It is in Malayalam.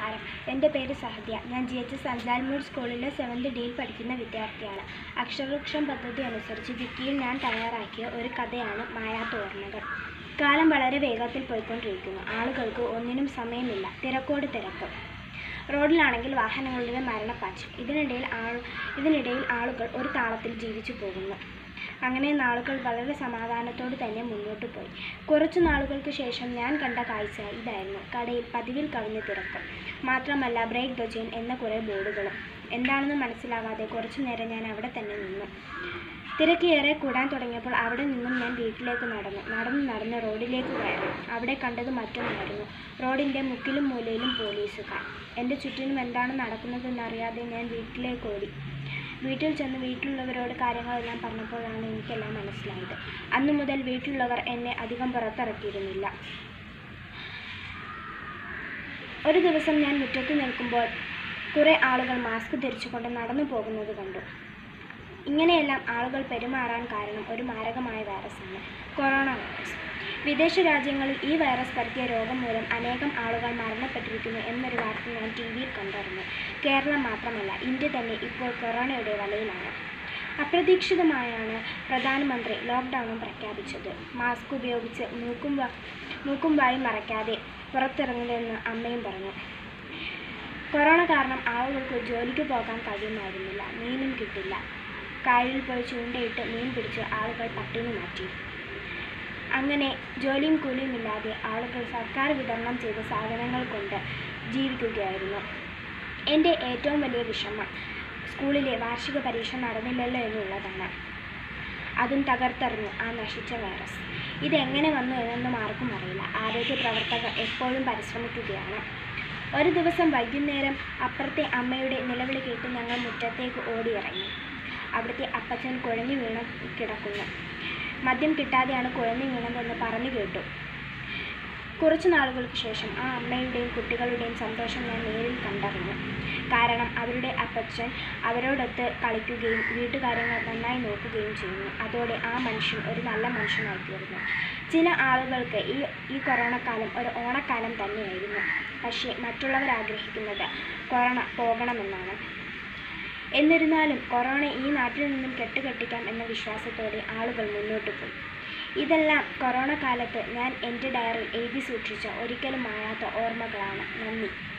നമസ്കാരം എൻ്റെ പേര് സഹദ്യ ഞാൻ ജി എച്ച് എസ് അഞ്ചാൽമൂട് സ്കൂളിലെ സെവൻത് ഡിയിൽ പഠിക്കുന്ന വിദ്യാർത്ഥിയാണ് അക്ഷരവൃക്ഷം പദ്ധതി അനുസരിച്ച് വിക്കിയിൽ ഞാൻ തയ്യാറാക്കിയ ഒരു കഥയാണ് മായാത്ത ഓർമ്മകൾ കാലം വളരെ വേഗത്തിൽ പോയിക്കൊണ്ടിരിക്കുന്നു ആളുകൾക്ക് ഒന്നിനും സമയമില്ല തിരക്കോട് തിരക്ക് റോഡിലാണെങ്കിൽ വാഹനങ്ങളുടെ മരണപ്പാച്ചിൽ ഇതിനിടയിൽ ആൾ ഇതിനിടയിൽ ആളുകൾ ഒരു താളത്തിൽ ജീവിച്ചു പോകുന്നു അങ്ങനെ നാളുകൾ വളരെ സമാധാനത്തോடு തന്നെ മുന്നോട്ട് പോയി കുറച്ചു നാളുകൾക്ക് ശേഷം ഞാൻ കണ്ട കാഴ്ച ഇതായിരുന്നു കടയിൽ പതിവിൽ കവിഞ്ഞ് തിരക്കും മാത്രമല്ല ബ്രേക്ക് ദ ചെയിൻ എന്ന കുറേ ബോർഡുകളും എന്താണെന്ന് മനസ്സിലാവാതെ കുറച്ചു നേരം ഞാൻ അവിടെ തന്നെ നിന്നു തിരക്ക് ഏറെ കൂടാൻ തുടങ്ങിയപ്പോൾ അവിടെ നിന്നും ഞാൻ വീട്ടിലേക്ക് നടന്നു നടന്ന് നടന്ന് റോഡിലേക്ക് കയറി അവിടെ കണ്ടത് മറ്റൊന്നായിരുന്നു റോഡിൻ്റെ മുക്കിലും മൂലയിലും പോലീസുകാർ എൻ്റെ ചുറ്റിനും എന്താണ് നടക്കുന്നതെന്നറിയാതെ ഞാൻ വീട്ടിലേക്ക് ഓടി വീട്ടിൽ ചെന്ന് വീട്ടിലുള്ളവരോട് കാര്യങ്ങളെല്ലാം പറഞ്ഞപ്പോഴാണ് എനിക്കെല്ലാം മനസ്സിലായത് അന്നു മുതൽ വീട്ടിലുള്ളവർ എന്നെ അധികം പുറത്തിറക്കിയിരുന്നില്ല ഒരു ദിവസം ഞാൻ മുറ്റത്ത് നിൽക്കുമ്പോൾ കുറേ ആളുകൾ മാസ്ക് ധരിച്ചുകൊണ്ട് നടന്നു പോകുന്നത് കണ്ടു ഇങ്ങനെയെല്ലാം ആളുകൾ പെരുമാറാൻ കാരണം ഒരു മാരകമായ വൈറസാണ് കൊറോണ വൈറസ് വിദേശ രാജ്യങ്ങളിൽ ഈ വൈറസ് പരത്തിയ രോഗം മൂലം അനേകം ആളുകൾ മരണപ്പെട്ടിരിക്കുന്നു എന്നൊരു വാർത്ത ഞാൻ ടി വിയിൽ കണ്ടറിഞ്ഞു കേരളം മാത്രമല്ല ഇന്ത്യ തന്നെ ഇപ്പോൾ കൊറോണയുടെ വലയിലാണ് അപ്രതീക്ഷിതമായാണ് പ്രധാനമന്ത്രി ലോക്ക്ഡൗണും പ്രഖ്യാപിച്ചത് മാസ്ക് ഉപയോഗിച്ച് മൂക്കും വ- മൂക്കും വായും മറയ്ക്കാതെ പുറത്തിറങ്ങുന്നതെന്ന് അമ്മയും പറഞ്ഞു കൊറോണ കാരണം ആളുകൾക്ക് ജോലിക്ക് പോകാൻ കഴിയുമായിരുന്നില്ല മീനും കിട്ടില്ല കായലിൽ പോയി ചൂണ്ടയിട്ട് മീൻ പിടിച്ച് ആളുകൾ പട്ടിണി മാറ്റി അങ്ങനെ ജോലിയും കൂലിയും ഇല്ലാതെ ആളുകൾ സർക്കാർ വിതരണം ചെയ്ത സാധനങ്ങൾ കൊണ്ട് ജീവിക്കുകയായിരുന്നു എൻ്റെ ഏറ്റവും വലിയ വിഷമം സ്കൂളിലെ വാർഷിക പരീക്ഷ നടന്നില്ലല്ലോ എന്നുള്ളതാണ് അതും തകർത്തെറിഞ്ഞു ആ നശിച്ച വൈറസ് ഇതെങ്ങനെ വന്നു എന്നൊന്നും ആർക്കും അറിയില്ല ആരോഗ്യ പ്രവർത്തകർ എപ്പോഴും പരിശ്രമിക്കുകയാണ് ഒരു ദിവസം വൈകുന്നേരം അപ്പുറത്തെ അമ്മയുടെ നിലവിളി കേട്ട് ഞങ്ങൾ മുറ്റത്തേക്ക് ഓടിയിറങ്ങി അവിടുത്തെ അപ്പച്ചൻ കുഴഞ്ഞു വീണ് കിടക്കുന്നു മദ്യം കിട്ടാതെയാണ് കുഴഞ്ഞു വീണതെന്ന് പറഞ്ഞു കേട്ടു കുറച്ചു നാളുകൾക്ക് ശേഷം ആ അമ്മയുടെയും കുട്ടികളുടെയും സന്തോഷം ഞാൻ നേരിൽ കണ്ടറിഞ്ഞു കാരണം അവരുടെ അപ്പച്ചൻ അവരോടൊത്ത് കളിക്കുകയും വീട്ടുകാര്യങ്ങൾ നന്നായി നോക്കുകയും ചെയ്യുന്നു അതോടെ ആ മനുഷ്യൻ ഒരു നല്ല മനുഷ്യനായി തീർന്നു ചില ആളുകൾക്ക് ഈ ഈ കൊറോണ കാലം ഒരു ഓണക്കാലം തന്നെയായിരുന്നു പക്ഷേ മറ്റുള്ളവർ ആഗ്രഹിക്കുന്നത് കൊറോണ പോകണമെന്നാണ് എന്നിരുന്നാലും കൊറോണ ഈ നാട്ടിൽ നിന്നും കെട്ടുകെട്ടിക്കാം എന്ന വിശ്വാസത്തോടെ ആളുകൾ മുന്നോട്ട് പോയി ഇതെല്ലാം കൊറോണ കാലത്ത് ഞാൻ എൻ്റെ ഡയറിയിൽ എഴുതി സൂക്ഷിച്ച ഒരിക്കലും മായാത്ത ഓർമ്മകളാണ് നന്ദി